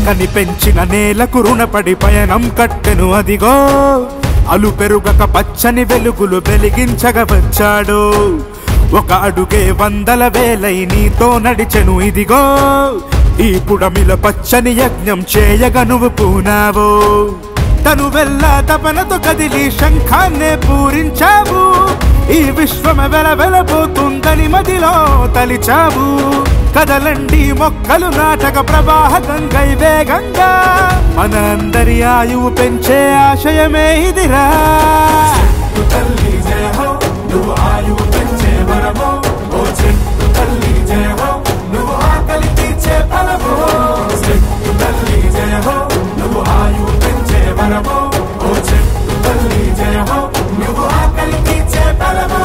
కని పెంచిన నేలకు రుణపడి పయనం కట్టెను అదిగో అలు పెరుగక పచ్చని వెలుగులు వెలిగించగ వచ్చాడు ఒక అడుగే వందల వేలై నీతో నడిచెను ఇదిగో ఈ పుడమిల పచ్చని యజ్ఞం చేయగ నువ్వు పూనావో తను వెళ్ళ తపనతో కదిలి శంఖాన్నే పూరించావు ఈ విశ్వమ వెల వెలబోతుందని మదిలో తలిచావు కదలండి మొక్కలు నాటక ప్రవాహ గంగై వేగంగా మన అందరి ఆయువు పెంచే ఆశయమే ఇదిరా తల్లి జయ హో నువ్వు ఆయువు పెంచే వరమో ఓ చెట్టు తల్లి జయ హో నువ్వు ఆకలి తీర్చే ఫలమో చెట్టు తల్లి జయ హో నువ్వు ఆయువు పెంచే వరమో ఓ చెట్టు తల్లి జయ హో నువ్వు ఆకలి తీర్చే ఫలమో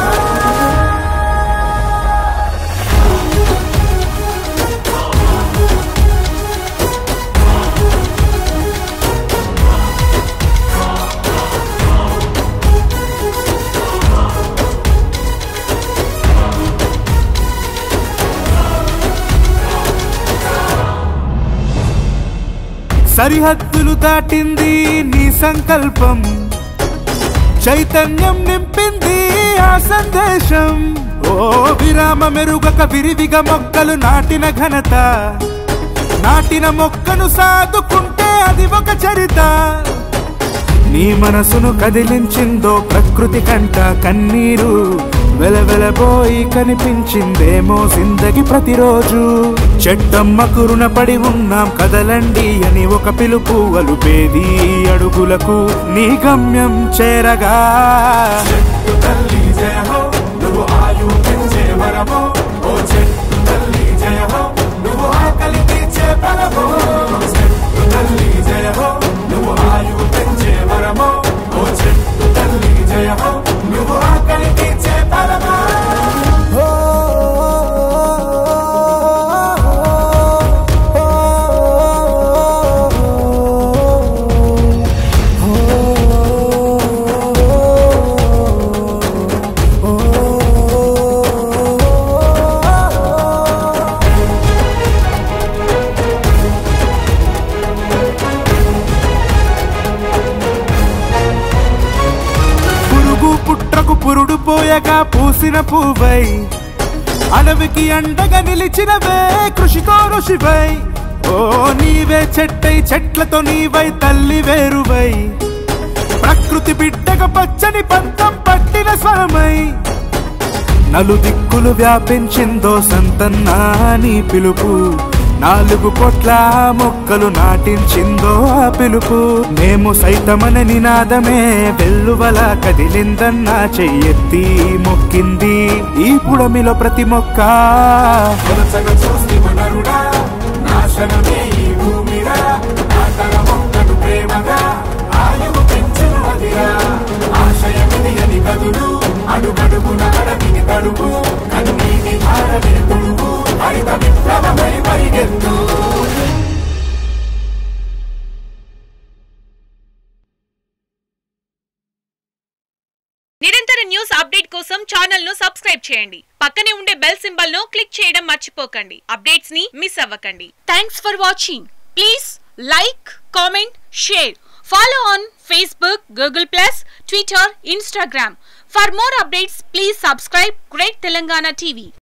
సరిహద్దులు దాటింది నీ సంకల్పం చైతన్యం నింపింది ఆ సందేశం ఓ విరామ మెరుగక విరివిగా మొక్కలు నాటిన ఘనత నాటిన మొక్కను సాదుకుంటే అది ఒక చరిత నీ మనసును కదిలించిందో ప్రకృతి కంట కన్నీరు వెలవెలబోయి కనిపించిందేమో సిందగి ప్రతిరోజు చెట్టమ్మకు రుణపడి ఉన్నాం కదలండి అని ఒక పిలుపు అలుపేది అడుగులకు నీ గమ్యం చేరగా చెట్టు తల్లి జయ హో నువ్వు ఆయు పెంచే వరమో ఓ చెట్టు తల్లి జయ హో నువ్వు ఆకలి తీర్చే ఫలమో చెట్టు తల్లి జయ హో నువ్వు ఆయు పెంచే వరమో ఓ చెట్టు తల్లి జయ హో నువ్వు ఆకలి తీర్చే ఫలమో పురుగు పుట్రకు పురుడు పోయగా పూసిన పువ్వై అడవికి అండగా నిలిచినవే కృషితో ఋషివై ఓ నీవే చెట్టై చెట్లతో నీవై తల్లి వేరువై ప్రకృతి బిడ్డగా పచ్చని పంతం పట్టిన స్వరమై నలు దిక్కులు వ్యాపించిందో సంతన్నా నీ పిలుపు నాలుగు కోట్ల మొక్కలు నాటించిందో ఆ పిలుపు మేము సైతమన నినాదమే వెల్లువల కదిలిందన్నా చెయ్యెత్తి మొక్కింది ఈ పుడమిలో ప్రతి మొక్క చూసి వనరుడా నాశనమే ఈ భూమిరా నాటన మొక్కను ప్రేమగా ఆయువు పెంచును అదిరా ఆశయమిది అని కదులు అడుగడుగున అడవిని తడుపు కన్నీటి ధారనే తుడుపు హరిత విప్లవమై పరిగెత్తు నిరంతర న్యూస్ అప్డేట్ కోసం ఛానల్ ను సబ్స్క్రైబ్ చేయండి పక్కనే ఉండే బెల్ సింబల్ ను క్లిక్ చేయడం మర్చిపోకండి అప్డేట్స్ ని మిస్ అవ్వకండి thanks for watching please like comment share follow on Facebook Google plus Twitter Instagram for more updates please subscribe great Telangana TV